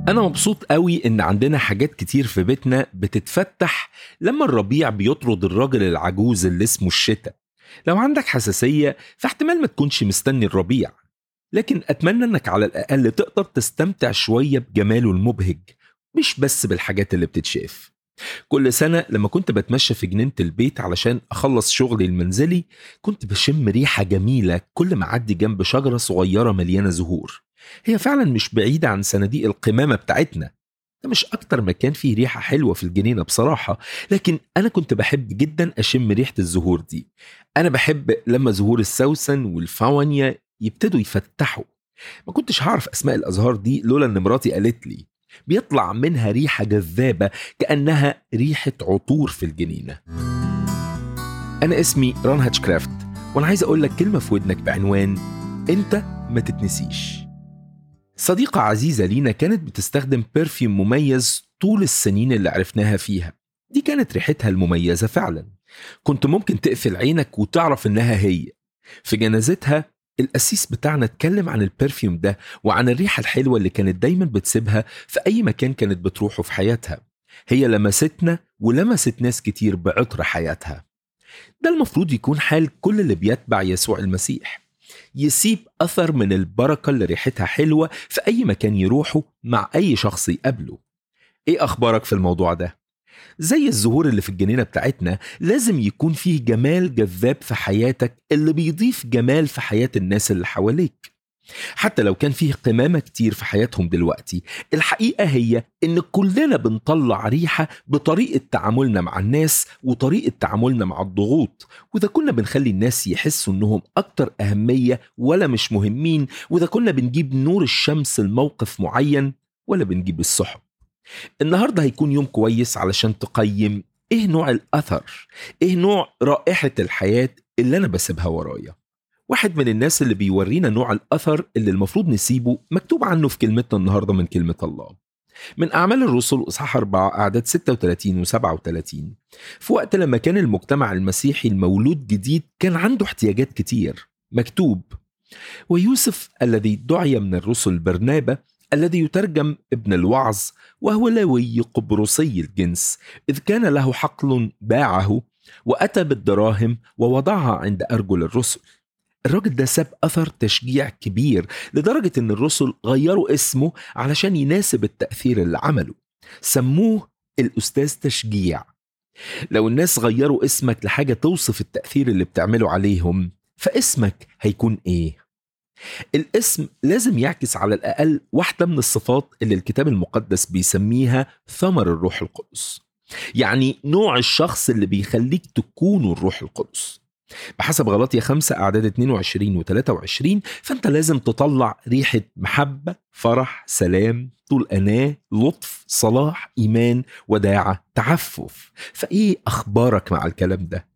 أنا مبسوط قوي إن عندنا حاجات كتير في بيتنا بتتفتح لما الربيع بيطرد الراجل العجوز اللي اسمه الشتاء لو عندك حساسية فاحتمال ما تكونش مستني الربيع لكن أتمنى إنك على الأقل تقدر تستمتع شوية بجماله المبهج مش بس بالحاجات اللي بتتشاف كل سنة لما كنت بتمشى في جنينة البيت علشان أخلص شغلي المنزلي كنت بشم ريحة جميلة كل ما أعدي جنب شجرة صغيرة مليانة زهور هي فعلا مش بعيدة عن صناديق القمامة بتاعتنا ده مش أكتر مكان فيه ريحة حلوة في الجنينة بصراحة لكن أنا كنت بحب جدا أشم ريحة الزهور دي أنا بحب لما زهور السوسن والفاونيا يبتدوا يفتحوا ما كنتش هعرف أسماء الأزهار دي لولا إن مراتي قالت لي بيطلع منها ريحة جذابة كأنها ريحة عطور في الجنينة أنا اسمي ران هاتشكرافت وأنا عايز أقول لك كلمة في ودنك بعنوان أنت ما تتنسيش صديقة عزيزة لينا كانت بتستخدم برفيوم مميز طول السنين اللي عرفناها فيها دي كانت ريحتها المميزة فعلا كنت ممكن تقفل عينك وتعرف إنها هي في جنازتها القسيس بتاعنا اتكلم عن البرفيوم ده وعن الريحة الحلوة اللي كانت دايما بتسيبها في أي مكان كانت بتروحه في حياتها هي لمستنا ولمست ناس كتير بعطر حياتها ده المفروض يكون حال كل اللي بيتبع يسوع المسيح يسيب أثر من البركة اللي ريحتها حلوة في أي مكان يروحه مع أي شخص يقابله إيه أخبارك في الموضوع ده؟ زي الزهور اللي في الجنينة بتاعتنا لازم يكون فيه جمال جذاب في حياتك اللي بيضيف جمال في حياة الناس اللي حواليك حتى لو كان فيه قمامة كتير في حياتهم دلوقتي الحقيقة هي إن كلنا بنطلع ريحة بطريقة تعاملنا مع الناس وطريقة تعاملنا مع الضغوط وإذا كنا بنخلي الناس يحسوا إنهم أكتر أهمية ولا مش مهمين وإذا كنا بنجيب نور الشمس لموقف معين ولا بنجيب السحب النهاردة هيكون يوم كويس علشان تقيم إيه نوع الأثر إيه نوع رائحة الحياة اللي أنا بسيبها ورايا واحد من الناس اللي بيورينا نوع الأثر اللي المفروض نسيبه مكتوب عنه في كلمتنا النهاردة من كلمة الله من أعمال الرسل إصحاح 4 أعداد 36 و 37 في وقت لما كان المجتمع المسيحي المولود جديد كان عنده احتياجات كتير مكتوب ويوسف الذي دعي من الرسل برنابة الذي يترجم ابن الوعظ وهو لاوي قبرصي الجنس إذ كان له حقل باعه وأتى بالدراهم ووضعها عند أرجل الرسل الراجل ده ساب أثر تشجيع كبير لدرجة إن الرسل غيروا اسمه علشان يناسب التأثير اللي عمله سموه الأستاذ تشجيع لو الناس غيروا اسمك لحاجة توصف التأثير اللي بتعمله عليهم فاسمك هيكون إيه؟ الاسم لازم يعكس على الأقل واحدة من الصفات اللي الكتاب المقدس بيسميها ثمر الروح القدس يعني نوع الشخص اللي بيخليك تكون الروح القدس بحسب غلطية 5 أعداد 22 و 23 فأنت لازم تطلع ريحة محبة فرح سلام طول أناة لطف صلاح إيمان وداعة تعفف فإيه أخبارك مع الكلام ده؟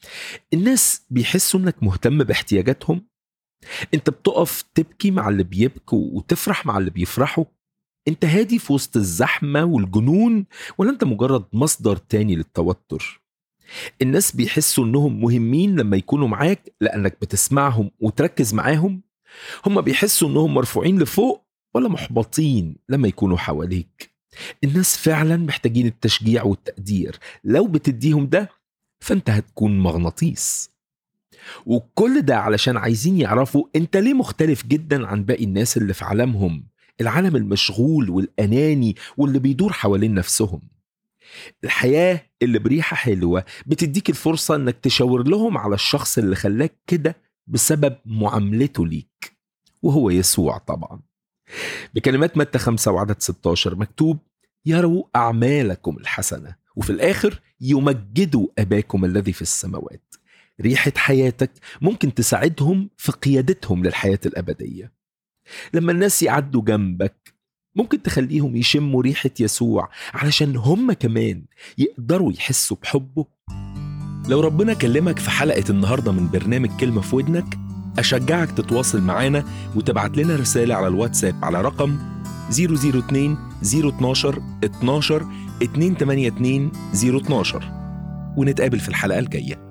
الناس بيحسوا إنك مهتم باحتياجاتهم انت بتقف تبكي مع اللي بيبكوا وتفرح مع اللي بيفرحوا انت هادي في وسط الزحمة والجنون ولا انت مجرد مصدر تاني للتوتر الناس بيحسوا انهم مهمين لما يكونوا معاك لانك بتسمعهم وتركز معاهم هم بيحسوا انهم مرفوعين لفوق ولا محبطين لما يكونوا حواليك الناس فعلا محتاجين التشجيع والتقدير لو بتديهم ده فانت هتكون مغناطيس وكل ده علشان عايزين يعرفوا انت ليه مختلف جدا عن باقي الناس اللي في عالمهم العالم المشغول والأناني واللي بيدور حوالين نفسهم الحياة اللي بريحة حلوة بتديك الفرصة انك تشاور لهم على الشخص اللي خلاك كده بسبب معاملته ليك وهو يسوع طبعا بكلمات متى 5 وعدد 16 مكتوب يروا أعمالكم الحسنة وفي الآخر يمجدوا أباكم الذي في السماوات ريحة حياتك ممكن تساعدهم في قيادتهم للحياة الأبدية لما الناس يعدوا جنبك ممكن تخليهم يشموا ريحة يسوع علشان هم كمان يقدروا يحسوا بحبه لو ربنا كلمك في حلقة النهاردة من برنامج كلمة في ودنك أشجعك تتواصل معانا وتبعت لنا رسالة على الواتساب على رقم 002 012 12 282 012 ونتقابل في الحلقة الجاية